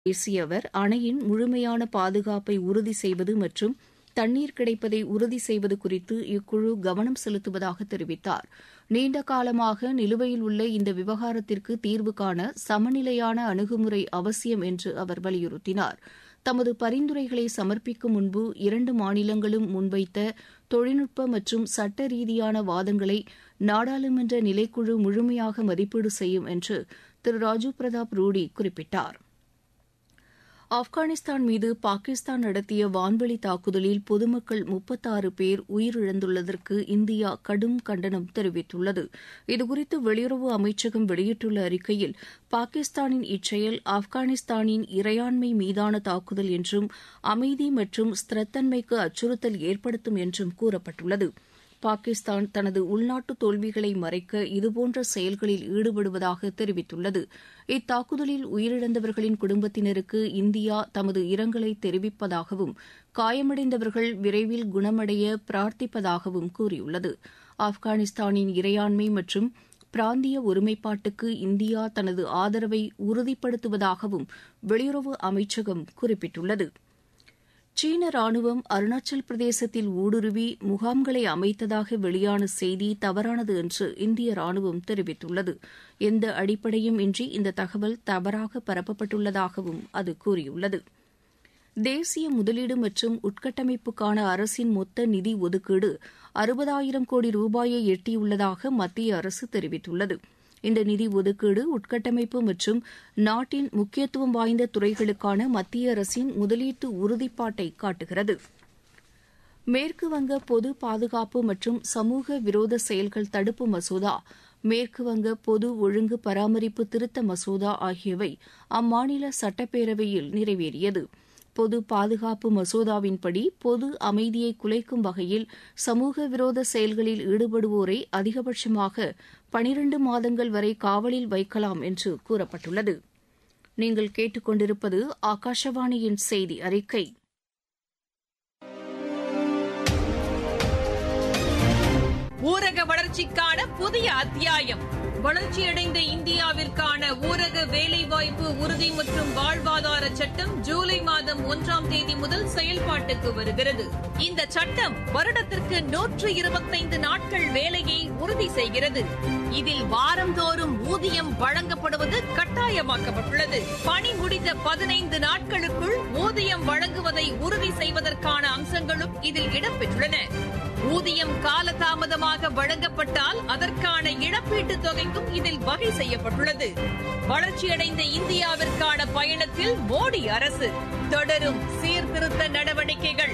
பேசிய அவர் அணையின் முழுமையான பாதுகாப்பை உறுதி செய்வது மற்றும் தண்ணீர் கிடைப்பதை உறுதி செய்வது குறித்து இக்குழு கவனம் செலுத்துவதாக தெரிவித்தார் நீண்ட காலமாக நிலுவையில் உள்ள இந்த விவகாரத்திற்கு தீர்வு காண சமநிலையான அணுகுமுறை அவசியம் என்று அவர் வலியுறுத்தினார் தமது பரிந்துரைகளை சமர்ப்பிக்கும் முன்பு இரண்டு மாநிலங்களும் முன்வைத்த தொழில்நுட்ப மற்றும் சட்ட ரீதியான வாதங்களை நாடாளுமன்ற நிலைக்குழு முழுமையாக மதிப்பீடு செய்யும் என்று திரு ராஜீவ் பிரதாப் ரூடி குறிப்பிட்டார் ஆப்கானிஸ்தான் மீது பாகிஸ்தான் நடத்திய வான்வெளி தாக்குதலில் பொதுமக்கள் முப்பத்தாறு பேர் உயிரிழந்துள்ளதற்கு இந்தியா கடும் கண்டனம் தெரிவித்துள்ளது இதுகுறித்து வெளியுறவு அமைச்சகம் வெளியிட்டுள்ள அறிக்கையில் பாகிஸ்தானின் இச்செயல் ஆப்கானிஸ்தானின் இறையாண்மை மீதான தாக்குதல் என்றும் அமைதி மற்றும் ஸ்திரத்தன்மைக்கு அச்சுறுத்தல் ஏற்படுத்தும் என்றும் கூறப்பட்டுள்ளது பாகிஸ்தான் தனது உள்நாட்டு தோல்விகளை மறைக்க இதுபோன்ற செயல்களில் ஈடுபடுவதாக தெரிவித்துள்ளது இத்தாக்குதலில் உயிரிழந்தவர்களின் குடும்பத்தினருக்கு இந்தியா தமது இரங்கலை தெரிவிப்பதாகவும் காயமடைந்தவர்கள் விரைவில் குணமடைய பிரார்த்திப்பதாகவும் கூறியுள்ளது ஆப்கானிஸ்தானின் இறையாண்மை மற்றும் பிராந்திய ஒருமைப்பாட்டுக்கு இந்தியா தனது ஆதரவை உறுதிப்படுத்துவதாகவும் வெளியுறவு அமைச்சகம் குறிப்பிட்டுள்ளது சீன ராணுவம் அருணாச்சல் பிரதேசத்தில் ஊடுருவி முகாம்களை அமைத்ததாக வெளியான செய்தி தவறானது என்று இந்திய ராணுவம் தெரிவித்துள்ளது எந்த அடிப்படையும் இன்றி இந்த தகவல் தவறாக பரப்பப்பட்டுள்ளதாகவும் அது கூறியுள்ளது தேசிய முதலீடு மற்றும் உட்கட்டமைப்புக்கான அரசின் மொத்த நிதி ஒதுக்கீடு அறுபதாயிரம் கோடி ரூபாயை எட்டியுள்ளதாக மத்திய அரசு தெரிவித்துள்ளது இந்த நிதி ஒதுக்கீடு உட்கட்டமைப்பு மற்றும் நாட்டின் முக்கியத்துவம் வாய்ந்த துறைகளுக்கான மத்திய அரசின் முதலீட்டு உறுதிப்பாட்டை காட்டுகிறது மேற்குவங்க பொது பாதுகாப்பு மற்றும் சமூக விரோத செயல்கள் தடுப்பு மசோதா மேற்குவங்க பொது ஒழுங்கு பராமரிப்பு திருத்த மசோதா ஆகியவை அம்மாநில சட்டப்பேரவையில் நிறைவேறியது பொது பாதுகாப்பு மசோதாவின்படி பொது அமைதியை குலைக்கும் வகையில் சமூக விரோத செயல்களில் ஈடுபடுவோரை அதிகபட்சமாக பனிரண்டு மாதங்கள் வரை காவலில் வைக்கலாம் என்று கூறப்பட்டுள்ளது நீங்கள் கேட்டுக்கொண்டிருப்பது ஆகாஷவாணியின் செய்தி அறிக்கை ஊரக வளர்ச்சிக்கான புதிய அத்தியாயம் வளர்ச்சியடைந்த இந்தியாவிற்கான ஊரக வேலைவாய்ப்பு உறுதி மற்றும் வாழ்வாதார சட்டம் ஜூலை மாதம் ஒன்றாம் தேதி முதல் செயல்பாட்டுக்கு வருகிறது இந்த சட்டம் வருடத்திற்கு நூற்று இருபத்தைந்து நாட்கள் வேலையை உறுதி செய்கிறது இதில் வாரந்தோறும் ஊதியம் வழங்கப்படுவது கட்டாயமாக்கப்பட்டுள்ளது பணி முடிந்த பதினைந்து நாட்களுக்குள் ஊதியம் வழங்குவதை உறுதி செய்வதற்கான அம்சங்களும் இதில் இடம்பெற்றுள்ளன ஊதியம் காலதாமதமாக வழங்கப்பட்டால் அதற்கான இழப்பீட்டுத் தொகைக்கும் இதில் வகை செய்யப்பட்டுள்ளது வளர்ச்சியடைந்த இந்தியாவிற்கான பயணத்தில் மோடி அரசு தொடரும் சீர்திருத்த நடவடிக்கைகள்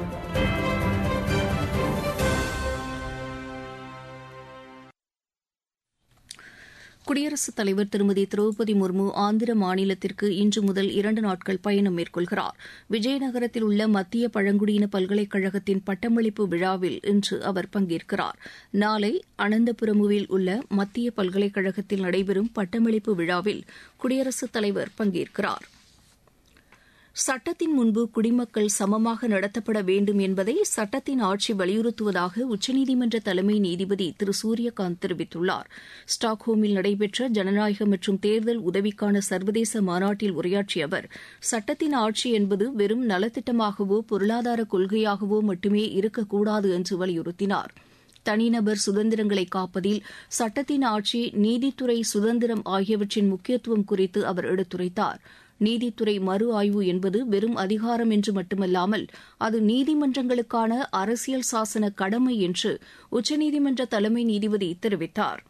குடியரசுத் தலைவர் திருமதி திரௌபதி முர்மு ஆந்திர மாநிலத்திற்கு இன்று முதல் இரண்டு நாட்கள் பயணம் மேற்கொள்கிறார் விஜயநகரத்தில் உள்ள மத்திய பழங்குடியின பல்கலைக்கழகத்தின் பட்டமளிப்பு விழாவில் இன்று அவர் பங்கேற்கிறார் நாளை அனந்தபுரமுவில் உள்ள மத்திய பல்கலைக்கழகத்தில் நடைபெறும் பட்டமளிப்பு விழாவில் குடியரசுத் தலைவர் பங்கேற்கிறார் சட்டத்தின் முன்பு குடிமக்கள் சமமாக நடத்தப்பட வேண்டும் என்பதை சட்டத்தின் ஆட்சி வலியுறுத்துவதாக உச்சநீதிமன்ற தலைமை நீதிபதி திரு சூரியகாந்த் தெரிவித்துள்ளார் ஸ்டாக்ஹோமில் நடைபெற்ற ஜனநாயக மற்றும் தேர்தல் உதவிக்கான சர்வதேச மாநாட்டில் உரையாற்றிய அவர் சட்டத்தின் ஆட்சி என்பது வெறும் நலத்திட்டமாகவோ பொருளாதார கொள்கையாகவோ மட்டுமே இருக்கக்கூடாது என்று வலியுறுத்தினார் தனிநபர் சுதந்திரங்களை காப்பதில் சட்டத்தின் ஆட்சி நீதித்துறை சுதந்திரம் ஆகியவற்றின் முக்கியத்துவம் குறித்து அவர் எடுத்துரைத்தார் நீதித்துறை மறு ஆய்வு என்பது வெறும் அதிகாரம் என்று மட்டுமல்லாமல் அது நீதிமன்றங்களுக்கான அரசியல் சாசன கடமை என்று உச்சநீதிமன்ற தலைமை நீதிபதி தெரிவித்தார்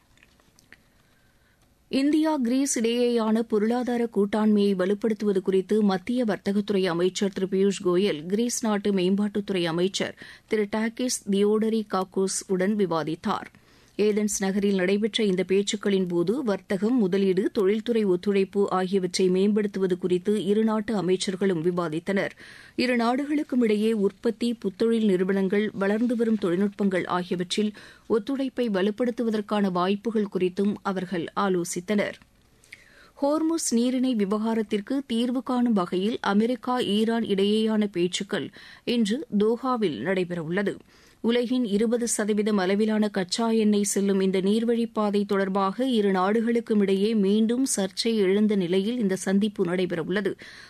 இந்தியா கிரீஸ் இடையேயான பொருளாதார கூட்டாண்மையை வலுப்படுத்துவது குறித்து மத்திய வர்த்தகத்துறை அமைச்சர் திரு பியூஷ் கோயல் கிரீஸ் நாட்டு மேம்பாட்டுத்துறை அமைச்சர் திரு டாக்கிஸ் தியோடரி காக்கோஸ் உடன் விவாதித்தார் ஏதென்ஸ் நகரில் நடைபெற்ற இந்த பேச்சுக்களின் போது வர்த்தகம் முதலீடு தொழில்துறை ஒத்துழைப்பு ஆகியவற்றை மேம்படுத்துவது குறித்து இருநாட்டு அமைச்சர்களும் விவாதித்தனர் இரு நாடுகளுக்கும் இடையே உற்பத்தி புத்தொழில் நிறுவனங்கள் வளர்ந்து வரும் தொழில்நுட்பங்கள் ஆகியவற்றில் ஒத்துழைப்பை வலுப்படுத்துவதற்கான வாய்ப்புகள் குறித்தும் அவர்கள் ஆலோசித்தனர் ஹோர்முஸ் நீரிணை விவகாரத்திற்கு தீர்வு காணும் வகையில் அமெரிக்கா ஈரான் இடையேயான பேச்சுக்கள் இன்று தோஹாவில் நடைபெறவுள்ளது உலகின் இருபது சதவீதம் அளவிலான கச்சா எண்ணெய் செல்லும் இந்த நீர்வழிப்பாதை தொடர்பாக இரு நாடுகளுக்கும் இடையே மீண்டும் சர்ச்சை எழுந்த நிலையில் இந்த சந்திப்பு நடைபெறவுள்ளது